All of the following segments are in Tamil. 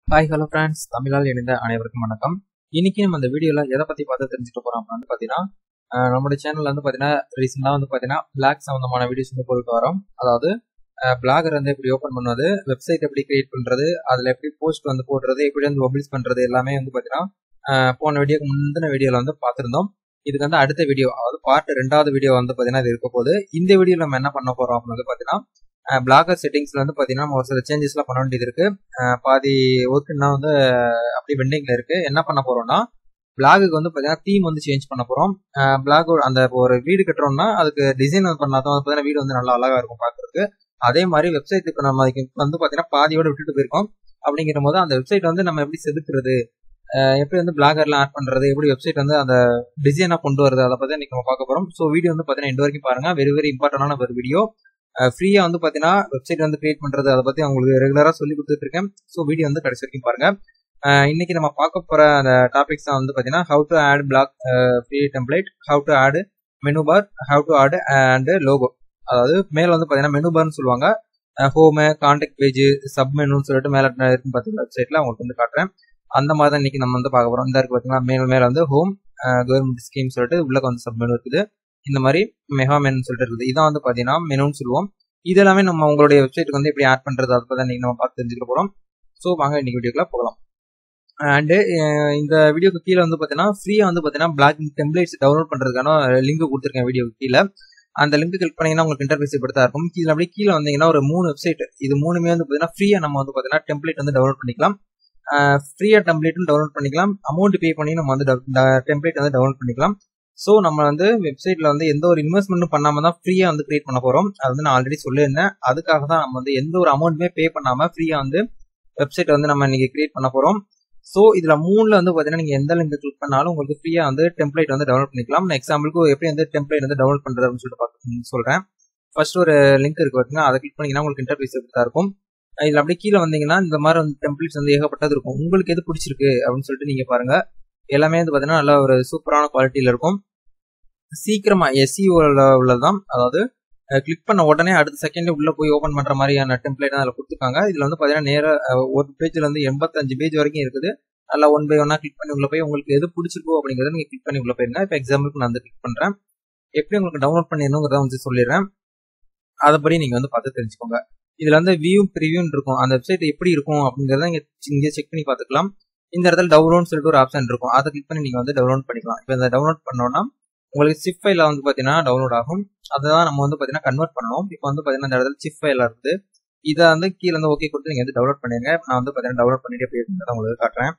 ஹாய் ஹலோ ஃப்ரெண்ட்ஸ் தமிழால் இணைந்த அனைவருக்கும் வணக்கம் இன்னைக்கு நம்ம இந்த வீடியோல எதை பத்தி பார்த்து தெரிஞ்சுக்க போறோம் அப்படின்னு வந்து பாத்தீங்கன்னா அஹ் நம்மளுடைய சேனல்ல வந்து பாத்தீங்கன்னா ரீசெண்டா வந்து பாத்தீங்கன்னா பிளாக் சம்பந்தமான வீடியோஸ் வந்து போட்டு வரோம் அதாவது பிளாகர் வந்து எப்படி ஓபன் பண்ணுவது வெப்சைட் எப்படி கிரியேட் பண்றது அதுல எப்படி போஸ்ட் வந்து போடுறது எப்படி வந்து பப்ளிஷ் பண்றது எல்லாமே வந்து பாத்தீங்கன்னா அஹ் போன வீடியோக்கு முந்தின வீடியோல வந்து பார்த்திருந்தோம் இதுக்கு வந்து அடுத்த வீடியோ அதாவது பார்ட் ரெண்டாவது வீடியோ வந்து பாத்தீங்கன்னா இது இருக்க போகுது இந்த வீடியோல நம்ம என்ன பண்ண போறோம் அப்படின்னு வந்து பாத்தீங்கன்னா பிளாகர் செட்டிங்ஸ்ல வந்து பாத்தீங்கன்னா நம்ம ஒரு சில சேஞ்சஸ்லாம் பண்ண வேண்டியது இருக்கு அஹ் பாதி ஒர்க் என்ன வந்து அப்படி பெண்டிங்ல இருக்கு என்ன பண்ண போறோம்னா பிளாகுக்கு வந்து பாத்தீங்கன்னா தீம் வந்து சேஞ்ச் பண்ண போறோம் பிளாக் அந்த ஒரு வீடு கட்டுறோம்னா அதுக்கு டிசைன் பண்ணாதான் வந்து பாத்தீங்கன்னா வீடு வந்து நல்லா அழகா இருக்கும் பாக்குறதுக்கு அதே மாதிரி வெப்சைட்டுக்கு நம்ம வந்து பாத்தீங்கன்னா பாதியோட விட்டுட்டு போயிருக்கோம் அப்படிங்கிற போது அந்த வெப்சைட் வந்து நம்ம எப்படி செதுக்குறது எப்படி வந்து பிளாகர்லாம் ஆட் பண்றது எப்படி வெப்சைட் வந்து அந்த டிசைனா கொண்டு வருது அதை பத்தி இன்னைக்கு நம்ம பார்க்க போறோம் ஸோ வீடியோ வந்து பாத்தீங்கன்னா இந்த வரைக்கும் பாருங்க வெரி வெரி இம்பார்ட்டன்டான ஒரு வீடியோ ஃப்ரீயா வந்து பாத்தீங்கன்னா வெப்சைட் வந்து கிரியேட் பண்றது அதை பத்தி உங்களுக்கு ரெகுலரா சொல்லி கொடுத்துட்டு இருக்கேன் ஸோ வீடியோ வந்து கடைசி வரைக்கும் பாருங்க இன்னைக்கு நம்ம பார்க்க போற அந்த டாபிக்ஸ் தான் வந்து பாத்தீங்கன்னா how to add blog free template how to add menu bar how to add and logo அதாவது மேல வந்து பாத்தீங்கன்னா மெனு பார்னு சொல்லுவாங்க ஹோமு கான்டாக்ட் பேஜ் சப் மெனுன்னு சொல்லிட்டு மேல இருக்குன்னு பாத்தீங்கன்னா வெப்சைட்ல உங்களுக்கு வந்து காட்டுறேன் அந்த மாதிரி தான் இன்னைக்கு நம்ம வந்து பார்க்க போறோம் இந்த இருக்கு பாத்தீங்கன்னா மேல மேல வந்து ஹோம் கவர்மெண்ட் ஸ்கீம் சொல்லிட்டு உள்ள வந்து சப் மெனு இருக்குது இந்த மாதிரி மெகா மெனு சொல்லிட்டு இருக்குது இதான் வந்து பாத்தீங்கன்னா மெனுன்னு சொல்லுவோம் இது எல்லாமே நம்ம உங்களுடைய வெப்சைட்டுக்கு வந்து எப்படி ஆட் பண்றது அதை பத்தி இன்னைக்கு நம்ம பார்த்து தெரிஞ்சுக்க போறோம் ஸோ வாங்க இன்னைக்கு வீடியோக்குள்ள போகலாம் அண்டு இந்த வீடியோக்கு கீழே வந்து பார்த்தீங்கன்னா ஃப்ரீயாக வந்து பார்த்தீங்கன்னா பிளாக் டெம்ப்ளேட்ஸ் டவுன்லோட் பண்ணுறதுக்கான லிங்க் கொடுத்துருக்கேன் வீடியோக்கு கீழே அந்த லிங்க் கிளிக் பண்ணீங்கன்னா உங்களுக்கு இன்டர்ஃபேஸ் இப்படி தான் இருக்கும் கீழே அப்படியே கீழே வந்தீங்கன்னா ஒரு மூணு வெப்சைட் இது மூணுமே வந்து பார்த்தீங்கன்னா ஃப்ரீயாக நம்ம வந்து பார்த்தீங்கன்னா டெம்ப்ளேட் வந்து டவுன்லோட் பண்ணிக்கலாம் ஃப்ரீயாக டெம்ப்ளேட்டும் டவுன்லோட் பண்ணிக்கலாம் அமௌண்ட் பே பண்ணி நம்ம வந்து டெம்ப்ளேட் வந்து டவுன்லோட் பண்ணிக்கலாம் ஸோ நம்ம வந்து வெப்சைட்ல வந்து எந்த ஒரு இன்வெஸ்ட்மெண்ட்டும் பண்ணாம தான் ஃப்ரீயா வந்து கிரியேட் பண்ண போறோம் அது வந்து நான் ஆல்ரெடி சொல்லியிருந்தேன் அதுக்காக தான் நம்ம வந்து எந்த ஒரு அமௌண்ட்டுமே பே பண்ணாம ஃப்ரீயா வந்து வெப்சைட் வந்து நம்ம இன்னைக்கு கிரியேட் பண்ண போறோம் ஸோ இதுல மூணுல வந்து பாத்தீங்கன்னா நீங்க எந்த லிங்க் கிளிக் பண்ணாலும் உங்களுக்கு ஃப்ரீயா வந்து டெம்ப்ளேட் வந்து டவுன்லோட் பண்ணிக்கலாம் நான் எக்ஸாம்பிளுக்கு எப்படி வந்து டெம்ப்ளேட் வந்து டவுன்லோட் பண்றது அப்படின்னு சொல்லிட்டு பார்க்க சொல்றேன் ஃபர்ஸ்ட் ஒரு லிங்க் இருக்கு பார்த்தீங்கன்னா அதை கிளிக் பண்ணீங்கன்னா உங்களுக்கு இன்டர்ஃபேஸ் தான் இருக்கும் இதுல அப்படியே கீழே வந்தீங்கன்னா இந்த மாதிரி வந்து டெம்ப்ளேட்ஸ் வந்து ஏகப்பட்டது இருக்கும் உங்களுக்கு எது பிடிச்சிருக்கு அப்படின்னு சொல்லிட்டு நீங்க பாருங்க எல்லாமே வந்து பாத்தீங்கன்னா நல்ல ஒரு சூப்பரான குவாலிட்டியில இருக்கும் சீக்கிரமா எஸ்இஓ உள்ளதுதான் அதாவது கிளிக் பண்ண உடனே அடுத்த செகண்ட் உள்ள போய் ஓபன் பண்ற மாதிரியான டெம்ப்ளேட் அதில் கொடுத்துருக்காங்க இதுல வந்து பாத்தீங்கன்னா நேர ஒரு பேஜ்ல வந்து எண்பத்தஞ்சு பேஜ் வரைக்கும் இருக்குது நல்லா ஒன் பை ஒன்னா கிளிக் பண்ணி உள்ள போய் உங்களுக்கு எது பிடிச்சிருக்கோ அப்படிங்கறத நீங்க கிளிக் பண்ணி உள்ள போயிருங்க இப்போ எக்ஸாம்பிளுக்கு நான் வந்து கிளிக் பண்றேன் எப்படி உங்களுக்கு டவுன்லோட் பண்ணிடணுங்கிறத வந்து சொல்லிடுறேன் அதைப்படி நீங்க வந்து பார்த்து தெரிஞ்சுக்கோங்க இதுல வந்து வியூ ப்ரிவியூன்னு இருக்கும் அந்த வெப்சைட் எப்படி இருக்கும் அப்படிங்கறத நீங்க இங்க செக் பண்ணி பார்த்துக்கலாம் இந்த இடத்துல டவுன்லோட் சொல்லிட்டு ஒரு ஆப்ஷன் இருக்கும் அதை கிளிக் பண்ணி நீங்க வந்து டவுன்லோட் பண்ணிக்கலாம் இப்போ இந்த டவுன்லோட் பண்ணோம்னா உங்களுக்கு சிப் ஃபைல வந்து பாத்தீங்கன்னா டவுன்லோட் ஆகும் அதான் நம்ம வந்து பாத்தீங்கன்னா கன்வெர்ட் பண்ணணும் இப்போ வந்து பாத்தீங்கன்னா இந்த இடத்துல சிப் ஃபைல இருக்குது இதை வந்து கீழே வந்து ஓகே கொடுத்து நீங்க வந்து டவுன்லோட் பண்ணிருங்க நான் வந்து பாத்தீங்கன்னா டவுன்லோட் பண்ணிட்டு எப்படி இருக்குன்றத உங்களுக்கு காட்டுறேன்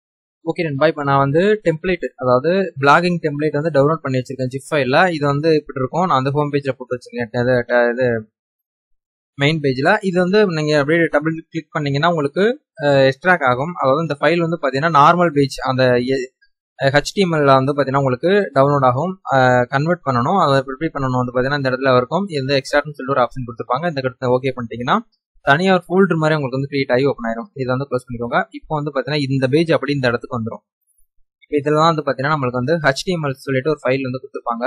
ஓகே நண்பா இப்போ நான் வந்து டெம்ப்ளேட் அதாவது பிளாகிங் டெம்ப்ளேட் வந்து டவுன்லோட் பண்ணி வச்சிருக்கேன் ஜிப் ஃபைல இது வந்து இப்படி இருக்கும் நான் வந்து ஹோம் பேஜ்ல போட்டு வச்சிருக்கேன் இது மெயின் பேஜ்ல இது வந்து நீங்க அப்படியே டபுள் கிளிக் பண்ணீங்கன்னா உங்களுக்கு எக்ஸ்ட்ராக் ஆகும் அதாவது இந்த ஃபைல் வந்து பாத்தீங்கன்னா நார்மல் பேஜ் அந்த ஹெச்டிஎம்எல்ல வந்து பார்த்தீங்கன்னா உங்களுக்கு டவுன்லோட் ஆகும் கன்வெர்ட் பண்ணணும் அதை எப்படி பண்ணணும் வந்து பார்த்தீங்கன்னா இந்த இடத்துல இருக்கும் இந்த எக்ஸ்ட்ராட்னு சொல்லிட்டு ஒரு ஆப்ஷன் கொடுத்துருப்பாங்க இந்த இடத்துல ஓகே பண்ணிட்டீங்கன்னா தனியாக ஒரு ஃபோல்டர் மாதிரி உங்களுக்கு வந்து கிரியேட் ஆகி ஓப்பன் ஆயிரும் இதை வந்து க்ளோஸ் பண்ணிக்கோங்க இப்போ வந்து பார்த்தீங்கன்னா இந்த பேஜ் அப்படி இந்த இடத்துக்கு வந்துடும் இப்போ இதெல்லாம் வந்து பார்த்தீங்கன்னா நம்மளுக்கு வந்து ஹெச்டிஎம்எல் சொல்லிட்டு ஒரு ஃபைல் வந்து கொடுத்துருப்பாங்க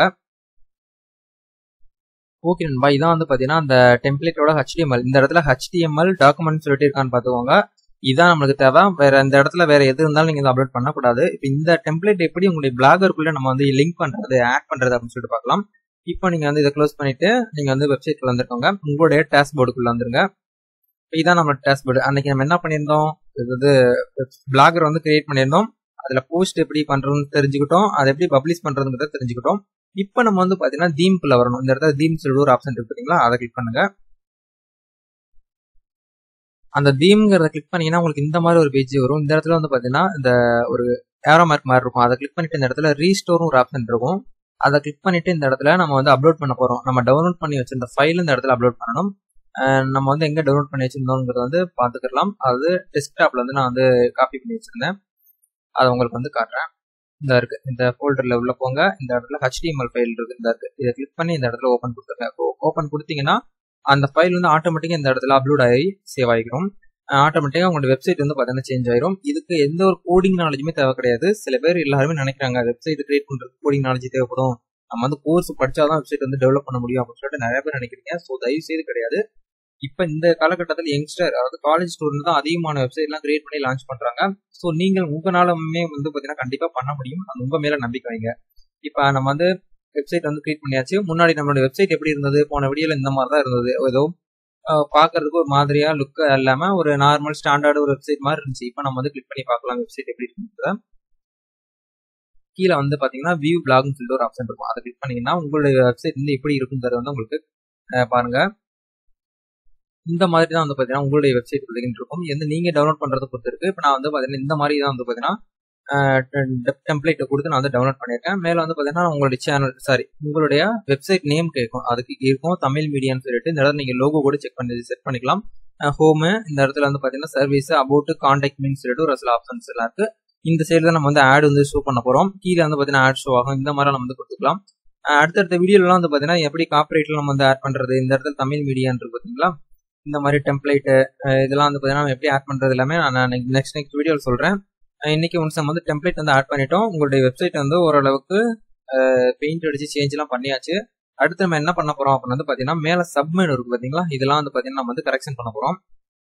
ஓகே நண்பா இதான் வந்து பார்த்தீங்கன்னா அந்த டெம்ப்ளேட்டோட ஹெச்டிஎம்எல் இந்த இடத்துல ஹெச்டிஎம்எல் டாக்குமெண்ட் சொல்லிட்டு இருக்கான்னு பார்த்துக்கோங்க இதான் நம்மளுக்கு தேவை வேற இந்த இடத்துல வேற எது இருந்தாலும் நீங்க அப்லோட் பண்ணக்கூடாது இப்போ இந்த டெம்ப்ளேட் எப்படி உங்களுடைய பிளாகருக்குள்ள நம்ம வந்து லிங்க் பண்றது ஆட் பண்றது அப்படின்னு சொல்லிட்டு பார்க்கலாம் இப்போ நீங்க வந்து இதை க்ளோஸ் பண்ணிட்டு நீங்க வந்து வெப்சைட்ல வந்துருக்கோங்க உங்களுடைய டேஷ்போர்டுக்குள்ள வந்துருங்க இதான் நம்ம டேஷ்போர்டு அன்னைக்கு நம்ம என்ன பண்ணியிருந்தோம் இது வந்து பிளாகர் வந்து கிரியேட் பண்ணியிருந்தோம் அதுல போஸ்ட் எப்படி பண்றோம்னு தெரிஞ்சுக்கிட்டோம் அதை எப்படி பப்ளிஷ் பண்றதுங்கிறத தெரிஞ்சுக்கிட்டோம் இப்போ நம்ம வந்து பாத்தீங்கன்னா தீம்குள்ள வரணும் இந்த இடத்துல தீம் சொல்லிட்டு ஒரு ஆப்ஷன் இருக்கு பார்த்தீங்களா அதை கிளிக் பண்ணுங்க அந்த தீம்ங்கிறத கிளிக் பண்ணீங்கன்னா உங்களுக்கு இந்த மாதிரி ஒரு பேஜ் வரும் இந்த இடத்துல வந்து பாத்தீங்கன்னா இந்த ஒரு ஏரோ மார்க் மாதிரி இருக்கும் அதை கிளிக் பண்ணிட்டு இந்த இடத்துல ரீஸ்டோரும் ஒரு ஆப்ஷன் இருக்கும் அதை கிளிக் பண்ணிட்டு இந்த இடத்துல நம்ம வந்து அப்லோட் பண்ண போறோம் நம்ம டவுன்லோட் பண்ணி வச்சிருந்த ஃபைல் இந்த இடத்துல அப்லோட் பண்ணணும் நம்ம வந்து எங்க டவுன்லோட் பண்ணி வச்சிருந்தோங்கிறத வந்து பாத்துக்கலாம் அது டெஸ்க்டாப்ல வந்து நான் வந்து காப்பி பண்ணி வச்சிருந்தேன் அதை உங்களுக்கு வந்து காட்டுறேன் இந்த இருக்கு இந்த ஃபோல்டர்ல உள்ள போங்க இந்த இடத்துல ஹெச்டிஎம்எல் ஃபைல் இருக்கு இந்த இருக்கு இதை கிளிக் பண்ணி இந்த இடத்துல ஓப்பன் கொடுத்துருங்க ஓப்பன் கொடுத்தீங்கன்னா அந்த ஃபைல் வந்து ஆட்டோமேட்டிக்காக இந்த இடத்துல அப்லோட் ஆகி சேவ் ஆகிரும் ஆட்டோமேட்டிக்காக உங்களோட வெப்சைட் வந்து பார்த்தீங்கன்னா சேஞ்ச் ஆயிரும் இதுக்கு எந்த ஒரு கோடிங் நாலேஜுமே தேவை கிடையாது சில பேர் எல்லாருமே நினைக்கிறாங்க வெப்சைட் கிரியேட் பண்ணுறது கோடிங் நாலேஜ் தேவைப்படும் நம்ம வந்து கோர்ஸ் படிச்சாதான் வெப்சைட் வந்து டெவலப் பண்ண முடியும் அப்படின்னு சொல்லிட்டு நிறைய பேர் நினைக்கிறீங்க ஸோ தயவு செய்து கிடையாது இப்போ இந்த காலகட்டத்தில் யங்ஸ்டர் அதாவது காலேஜ் ஸ்டூடெண்ட் தான் அதிகமான வெப்சைட்லாம் கிரியேட் பண்ணி லான்ச் பண்றாங்க ஸோ நீங்கள் உங்களாலுமே வந்து பார்த்தீங்கன்னா கண்டிப்பாக பண்ண முடியும் அது உங்க மேல நம்பிக்கை வைங்க இப்போ நம்ம வந்து வெப்சைட் வந்து கிரியேட் பண்ணியாச்சு முன்னாடி நம்மளோட வெப்சைட் எப்படி இருந்தது போன வீடியோல இந்த மாதிரி தான் இருந்தது ஏதோ பார்க்கறதுக்கு ஒரு மாதிரியா லுக் இல்லாம ஒரு நார்மல் ஸ்டாண்டர்ட் ஒரு வெப்சைட் மாதிரி இருந்துச்சு இப்போ நம்ம வந்து கிளிக் பண்ணி பார்க்கலாம் வெப்சைட் எப்படி இருக்குன்றத கீழே வந்து பாத்தீங்கன்னா வியூ பிளாக்னு சொல்லிட்டு ஒரு ஆப்ஷன் இருக்கும் அதை கிளிக் பண்ணீங்கன்னா உங்களுடைய வெப்சைட் வந்து எப்படி இருக்குங்கிறது வந்து உங்களுக்கு பாருங்க இந்த மாதிரி தான் வந்து பார்த்தீங்கன்னா உங்களுடைய வெப்சைட் இருக்கும் எந்த நீங்கள் டவுன்லோட் பண்ணுறதை பொறுத்து இருக்கு இப்போ நான் வந்து பார்த்தீங்கன்னா இந்த மாதிரி தான் வந்து பார்த்தீங்கன்னா டெம்ப்ளேட்டை கொடுத்து நான் வந்து டவுன்லோட் பண்ணியிருக்கேன் மேலே வந்து பார்த்தீங்கன்னா உங்களுடைய சேனல் சாரி உங்களுடைய வெப்சைட் நேம் கேட்கும் அதுக்கு இருக்கும் தமிழ் மீடியான்னு சொல்லிட்டு இந்த இடத்துல நீங்கள் லோகோ கூட செக் பண்ணி செட் பண்ணிக்கலாம் ஹோமு இந்த இடத்துல வந்து பார்த்தீங்கன்னா சர்வீஸ் அபவுட் கான்டாக்ட் மீன் சொல்லிட்டு ஒரு சில ஆப்ஷன்ஸ் எல்லாம் இருக்கு இந்த சைடு தான் நம்ம வந்து ஆட் வந்து ஷோ பண்ண போகிறோம் கீழே வந்து பார்த்தீங்கன்னா ஆட் ஷோ ஆகும் இந்த மாதிரி நம்ம வந்து கொடுத்துக்கலாம் அடுத்தடுத்த வீடியோலாம் வந்து பார்த்தீங்கன்னா எப்படி காப்பரேட்ல நம்ம வந்து ஆட் பண்ணுறது இந்த இடத்துல தமிழ் மீடியான்னு இருக்கு பார்த்தீங்களா இந்த மாதிரி டெம்ப்ளேட்டு இதெல்லாம் வந்து பார்த்தீங்கன்னா எப்படி ஆட் பண்ணுறது எல்லாமே நான் நெக்ஸ்ட் நெக்ஸ்ட் வீடியோவில் சொல்கிறேன் இன்னைக்கு ஒன்ஸ் நம்ம வந்து டெம்ப்ளேட் வந்து ஆட் பண்ணிட்டோம் உங்களுடைய வெப்சைட் வந்து ஓரளவுக்கு பெயிண்ட் அடிச்சு சேஞ்ச்லாம் பண்ணியாச்சு அடுத்து நம்ம என்ன பண்ண போறோம் அப்படின்னு வந்து பார்த்தீங்கன்னா மேலே சப்மெனு இருக்கு பார்த்தீங்களா இதெல்லாம் வந்து பார்த்தீங்கன்னா நம்ம வந்து கரெக்ஷன் பண்ண போகிறோம்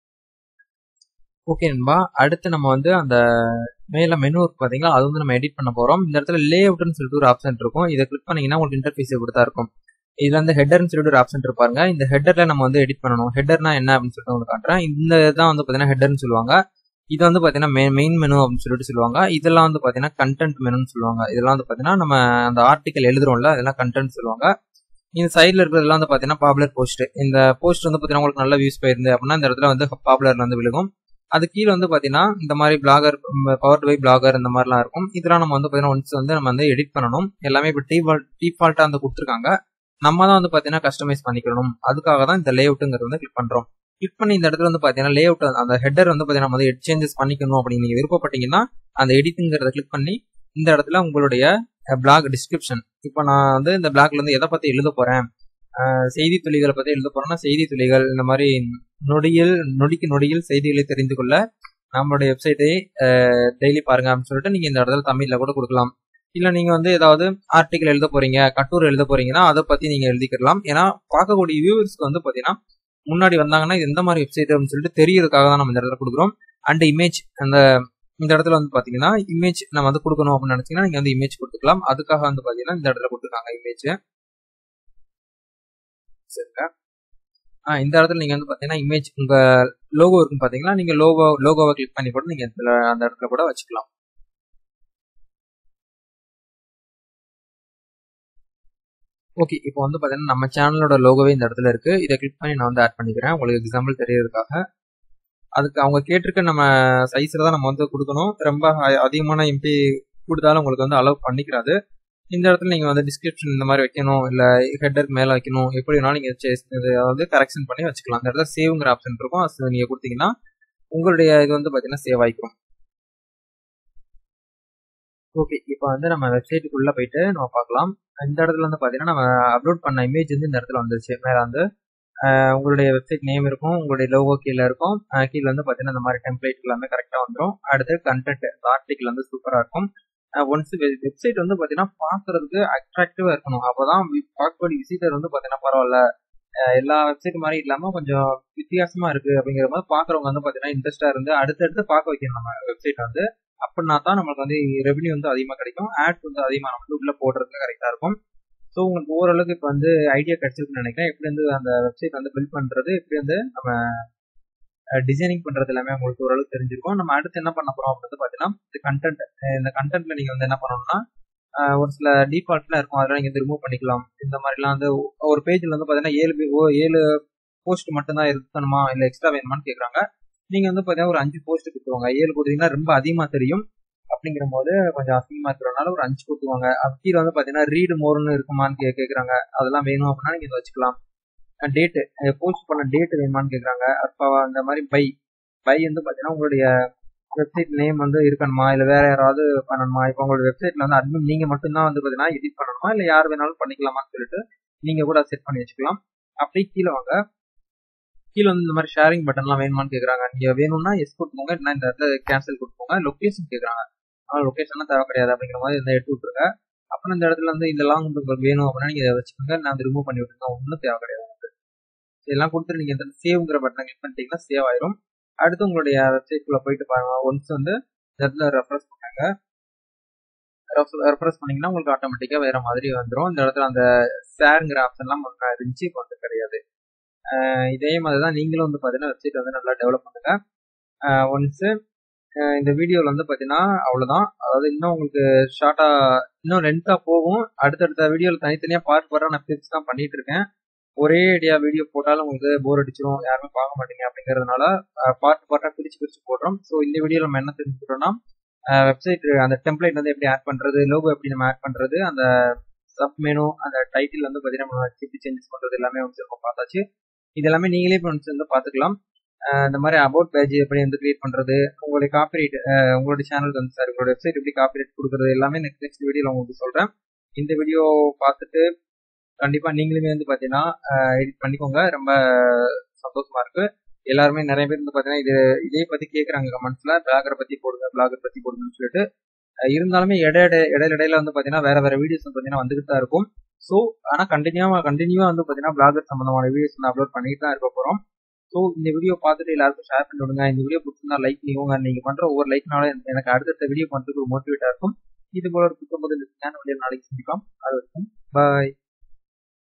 ஓகே நண்பா அடுத்து நம்ம வந்து அந்த மேல மெனு இருக்கு பார்த்தீங்களா அது வந்து நம்ம எடிட் பண்ண போகிறோம் இந்த இடத்துல லே அவுட்னு சொல்லிட்டு ஒரு ஆப்ஷன் இருக்கும் இதை கிளிக் பண்ணீங்கன்னா உங்களுக்கு இன்டர்ஃபேஸ் இப்படி தான் இருக்கும் இதுல வந்து ஹெட்டர்னு சொல்லிட்டு ஒரு ஆப்ஷன் இருப்பாருங்க இந்த ஹெட்டர்ல நம்ம வந்து எடிட் பண்ணணும் ஹெட்டர்னா என்ன அப்படின்னு சொல்லிட்டு உங்களுக்கு காட்டுறேன் இந்த தான் வந்து பாத்தீங்கன்னா ஹெட்டர்னு சொல்லுவாங்க இது வந்து பாத்தீங்கன்னா மெயின் மெனு அப்படின்னு சொல்லிட்டு சொல்லுவாங்க இதெல்லாம் வந்து பாத்தீங்கன்னா கண்டென்ட் மெனுன்னு சொல்லுவாங்க இதெல்லாம் வந்து பாத்தீங்கன்னா நம்ம அந்த ஆர்டிக்கல் எழுதுறோம்ல அதெல்லாம் கண்டென்ட் சொல்லுவாங்க இந்த சைட்ல இருக்கிறதுலாம் வந்து பாத்தீங்கன்னா பாப்புலர் போஸ்ட் இந்த போஸ்ட் வந்து பாத்தீங்கன்னா உங்களுக்கு நல்ல வியூஸ் போயிருந்து அப்படின்னா இந்த இடத்துல வந்து பாப்புலர்ல வந்து விழுகும் அது கீழே வந்து பாத்தீங்கன்னா இந்த மாதிரி பிளாகர் பவர் பை பிளாகர் இந்த மாதிரிலாம் இருக்கும் இதெல்லாம் நம்ம வந்து பாத்தீங்கன்னா ஒன்ஸ் வந்து நம்ம வந்து எடிட் பண்ணணும் எல்லாமே இப்போ டிஃபால்ட் டிஃபால்ட்டா வந்து கொடுத்துருக்காங்க நம்ம தான் வந்து பாத்தீங்கன்னா கஸ்டமைஸ் பண்ணிக்கணும் அதுக்காக தான் இந்த லே அவுட்டுங்கிறது வந்து கிளிக் பண்றோம் கிளிக் பண்ணி இந்த இடத்துல வந்து பாத்தீங்கன்னா லே அவுட் அந்த ஹெட்டர் வந்து பாத்தீங்கன்னா நம்ம வந்து சேஞ்சஸ் பண்ணிக்கணும் அப்படின்னு நீங்க விருப்பப்பட்டீங்கன்னா அந்த எடிட்டுங்கிறத கிளிக் பண்ணி இந்த இடத்துல உங்களுடைய பிளாக் டிஸ்கிரிப்ஷன் இப்போ நான் வந்து இந்த பிளாக்ல இருந்து எதை பத்தி எழுத போறேன் செய்தி துளிகளை பத்தி எழுத போறோம்னா செய்தி துளிகள் இந்த மாதிரி நொடியில் நொடிக்கு நொடியில் செய்திகளை தெரிந்து கொள்ள நம்மளுடைய வெப்சைட்டை டெய்லி பாருங்க அப்படின்னு சொல்லிட்டு நீங்க இந்த இடத்துல தமிழ்ல கூட கொடுக்கலாம் இல்ல நீங்க வந்து ஏதாவது ஆர்டிகல் எழுத போறீங்க கட்டுரை எழுத போறீங்கன்னா அதை பத்தி நீங்க எழுதிக்கலாம் ஏன்னா பார்க்கக்கூடிய வியூவர்ஸ்க்கு வந்து பாத்தீங்கன்னா முன்னாடி வந்தாங்கன்னா இது எந்த மாதிரி வெப்சைட் அப்படின்னு சொல்லிட்டு தெரியறதுக்காக தான் நம்ம இந்த இடத்துல கொடுக்குறோம் அண்ட் இமேஜ் அந்த இந்த இடத்துல வந்து பாத்தீங்கன்னா இமேஜ் நம்ம வந்து கொடுக்கணும் அப்படின்னு நினைச்சீங்கன்னா நீங்க வந்து இமேஜ் கொடுத்துக்கலாம் அதுக்காக வந்து பாத்தீங்கன்னா இந்த இடத்துல கொடுத்துருக்காங்க இமேஜ் சரிங்க இந்த இடத்துல நீங்க வந்து பாத்தீங்கன்னா இமேஜ் உங்க லோகோ இருக்கும் பாத்தீங்கன்னா நீங்க லோகோ லோகோவை கிளிக் பண்ணி கூட நீங்க அந்த இடத்துல கூட வச்சுக்கலாம் ஓகே இப்போ வந்து பார்த்தீங்கன்னா நம்ம சேனலோட லோகோவே இந்த இடத்துல இருக்கு இதை கிளிக் பண்ணி நான் வந்து ஆட் பண்ணிக்கிறேன் உங்களுக்கு எக்ஸாம்பிள் தெரியறதுக்காக அதுக்கு அவங்க கேட்டிருக்க நம்ம சைஸில் தான் நம்ம வந்து கொடுக்கணும் ரொம்ப அதிகமான எம்பி கொடுத்தாலும் உங்களுக்கு வந்து அலோவ் பண்ணிக்கிறாது இந்த இடத்துல நீங்கள் வந்து டிஸ்கிரிப்ஷன் இந்த மாதிரி வைக்கணும் இல்லை ஹெட்டருக்கு மேலே வைக்கணும் எப்படி வேணாலும் நீங்கள் அதாவது கரெக்ஷன் பண்ணி வச்சுக்கலாம் அந்த இடத்துல சேவ்ங்கிற ஆப்ஷன் இருக்கும் அது நீங்கள் கொடுத்தீங்கன்னா உங்களுடைய இது வந்து பார்த்தீங்கன்னா சேவ் ஆகிக்கும் ஓகே இப்போ வந்து நம்ம வெப்சைட்டுக்குள்ளே போயிட்டு நம்ம பார்க்கலாம் இந்த இடத்துல வந்து பார்த்தீங்கன்னா நம்ம அப்லோட் பண்ண இமேஜ் வந்து இந்த இடத்துல வந்துருச்சு மேலே வந்து உங்களுடைய வெப்சைட் நேம் இருக்கும் உங்களுடைய லோகோ கீழே இருக்கும் கீழே வந்து பார்த்தீங்கன்னா இந்த மாதிரி டெம்ப்ளேட் எல்லாமே கரெக்டாக வந்துடும் அடுத்து கண்டென்ட் ஆர்டிக்கல் வந்து சூப்பராக இருக்கும் ஒன்ஸ் வெப்சைட் வந்து பார்த்தீங்கன்னா பார்க்கறதுக்கு அட்ராக்டிவாக இருக்கணும் அப்போ தான் பார்க்கக்கூடிய விசிட்டர் வந்து பார்த்தீங்கன்னா பரவாயில்ல எல்லா வெப்சைட் மாதிரி இல்லாமல் கொஞ்சம் வித்தியாசமா இருக்கு அப்படிங்கிற மாதிரி பார்க்குறவங்க வந்து பார்த்தீங்கன்னா இன்ட்ரெஸ்டாக இருந்து அடுத்தடுத்து பார்க்க வைக்கணும் நம்ம வெப்சைட் வந்து அப்படின்னா தான் நம்மளுக்கு வந்து ரெவன்யூ வந்து அதிகமாக கிடைக்கும் ஆட்ஸ் வந்து அதிகமாக நம்ம வந்து உள்ள போடுறதுக்கு கரெக்டாக இருக்கும் ஸோ உங்களுக்கு ஓரளவுக்கு இப்போ வந்து ஐடியா கிடைச்சிருக்குன்னு நினைக்கிறேன் எப்படி வந்து அந்த வெப்சைட் வந்து பில்ட் பண்ணுறது எப்படி வந்து நம்ம டிசைனிங் பண்ணுறது எல்லாமே உங்களுக்கு ஓரளவுக்கு தெரிஞ்சிருக்கும் நம்ம அடுத்து என்ன பண்ண போகிறோம் அப்படின்னு பார்த்தீங்கன்னா இந்த கண்டென்ட் இந்த கண்டென்ட்ல நீங்கள் வந்து என்ன பண்ணணும்னா ஒரு சில டிஃபால்ட்லாம் இருக்கும் அதெல்லாம் நீங்கள் ரிமூவ் பண்ணிக்கலாம் இந்த மாதிரிலாம் வந்து ஒரு பேஜில் வந்து பார்த்தீங்கன்னா ஏழு ஏழு போஸ்ட் மட்டும்தான் இருக்கணுமா இல்லை எக்ஸ்ட்ரா வேணுமான்னு கேட்குறாங்க நீங்கள் வந்து பார்த்தீங்கன்னா ஒரு அஞ்சு போஸ்ட் கொடுத்துருவாங்க ஏழு கொடுத்தீங்கன்னா ரொம்ப அதிகமாக தெரியும் அப்படிங்கிற போது கொஞ்சம் அசிங்கமாக இருக்கிறனால ஒரு அஞ்சு கொடுத்துவாங்க கீழே வந்து பார்த்தீங்கன்னா ரீடு மோர்னு இருக்குமான்னு கே கேட்குறாங்க அதெல்லாம் வேணும் அப்படின்னா நீங்கள் இதை வச்சுக்கலாம் டேட்டு போஸ்ட் பண்ண டேட் வேணுமான்னு கேட்குறாங்க அப்போ அந்த மாதிரி பை பை வந்து பார்த்தீங்கன்னா உங்களுடைய வெப்சைட் நேம் வந்து இருக்கணுமா இல்லை வேற யாராவது பண்ணணுமா இப்போ உங்களோட வெப்சைட்ல வந்து அட்மின் நீங்கள் மட்டும்தான் வந்து பார்த்தீங்கன்னா எடிட் பண்ணணுமா இல்லை யார் வேணாலும் பண்ணிக்கலாமான்னு சொல்லிட்டு நீங்கள் கூட செட் பண்ணி வச்சுக்கலாம் அப்படியே கீழே வாங்க கீழே வந்து இந்த மாதிரி ஷேரிங் பட்டன்லாம் வேணுமான்னு கேட்குறாங்க நீங்கள் வேணும்னா எஸ் கொடுத்துக்கோங்க இல்லைனா இந்த இடத்துல கேன்சல் கொடுத்துக்கோங்க லொக்கேஷன் கேட்குறாங்க ஆனால் லொக்கேஷன்லாம் தேவை கிடையாது அப்படிங்கிற மாதிரி இந்த எடுத்து விட்டுருங்க அப்புறம் இந்த இடத்துல வந்து இதெல்லாம் உங்களுக்கு வேணும் அப்படின்னா நீங்கள் இதை வச்சுக்கோங்க நான் வந்து ரிமூவ் பண்ணி விட்டுருக்கேன் ஒன்றும் தேவை கிடையாது இதெல்லாம் கொடுத்துட்டு நீங்கள் இந்த சேவ்ங்கிற பட்டனை கிளிக் பண்ணிட்டீங்கன்னா சேவ் ஆயிரும் அடுத்து உங்களுடைய வெப்சைட்குள்ளே போயிட்டு பாருங்க ஒன்ஸ் வந்து இந்த இடத்துல ரெஃப்ரெஷ் பண்ணுங்க ரெஃப்ரெஷ் பண்ணீங்கன்னா உங்களுக்கு ஆட்டோமேட்டிக்காக வேற மாதிரி வந்துடும் இந்த இடத்துல அந்த ஷேருங்கிற ஆப்ஷன்லாம் முன்ன இருந்துச்சு இப்போ வந்து கிடையாது இதே மாதிரி தான் நீங்களும் வந்து பார்த்தீங்கன்னா வெப்சைட் வந்து நல்லா டெவலப் பண்ணுங்க ஒன்ஸு இந்த வீடியோவில் வந்து பார்த்தீங்கன்னா அவ்வளோதான் அதாவது இன்னும் உங்களுக்கு ஷார்ட்டாக இன்னும் லென்த்தாக போகும் அடுத்தடுத்த வீடியோவில் தனித்தனியாக பார்ட் பார்ட்டாக நான் பிரிச்சு தான் பண்ணிட்டு இருக்கேன் ஒரே ஐடியா வீடியோ போட்டாலும் உங்களுக்கு போர் அடிச்சிடும் யாருமே பார்க்க மாட்டீங்க அப்படிங்கிறதுனால பார்ட் பார்ட்டாக பிரிச்சு பிரிச்சு போடுறோம் ஸோ இந்த வீடியோவில் நம்ம என்ன தெரிஞ்சுக்கிட்டோம்னா வெப்சைட் அந்த டெம்ப்ளேட் வந்து எப்படி ஆட் பண்ணுறது லோகோ எப்படி நம்ம ஆட் பண்ணுறது அந்த சப் மெனு அந்த டைட்டில் வந்து பார்த்தீங்கன்னா நம்ம எப்படி சேஞ்சஸ் பண்ணுறது எல்லாமே வந்து நம்ம பார்த்தாச்சு இது எல்லாமே நீங்களே இப்போ வந்து பார்த்துக்கலாம் இந்த மாதிரி அபவுட் பேஜ் எப்படி வந்து கிரியேட் பண்ணுறது உங்களுடைய காப்பிரைட் உங்களுடைய சேனலுக்கு வந்து சார் உங்களோட வெப்சைட் எப்படி காப்பிரைட் கொடுக்குறது எல்லாமே நெக்ஸ்ட் நெக்ஸ்ட் வீடியோவில் உங்களுக்கு சொல்கிறேன் இந்த வீடியோ பார்த்துட்டு கண்டிப்பாக நீங்களுமே வந்து பார்த்தீங்கன்னா எடிட் பண்ணிக்கோங்க ரொம்ப சந்தோஷமா இருக்கு எல்லாருமே நிறைய பேர் வந்து பார்த்தீங்கன்னா இது இதே பற்றி கேட்குறாங்க கமெண்ட்ஸில் பிளாகரை பற்றி போடுங்க பிளாகர் பற்றி போடுங்கன்னு சொல்லிட்டு இருந்தாலுமே இட இடையில இடையில வந்து பார்த்தீங்கன்னா வேற வேற வீடியோஸ் வந்து பார்த்தீங்கன்னா வந்துகிட்டு தான் இருக்கும் ஸோ ஆனால் கண்டினியூவாக கண்டினியூவாக வந்து பார்த்தீங்கன்னா பிளாகர் சம்மந்தமான வீடியோஸ் வந்து அப்லோட் பண்ணிட்டு தான் இருக்க போகிறோம் ஸோ இந்த வீடியோ பார்த்துட்டு எல்லாருக்கும் ஷேர் பண்ணி விடுங்க இந்த வீடியோ பிடிச்சிருந்தா லைக் பண்ணிக்கோங்க நீங்க பண்ற ஒவ்வொரு லைக்னால எனக்கு அடுத்தடுத்த வீடியோ பண்றதுக்கு ஒரு மோட்டிவேட்டா இருக்கும் இது போல ஒரு புத்தம் புது நாளைக்கு சந்திக்கலாம் அது வரைக்கும் பாய்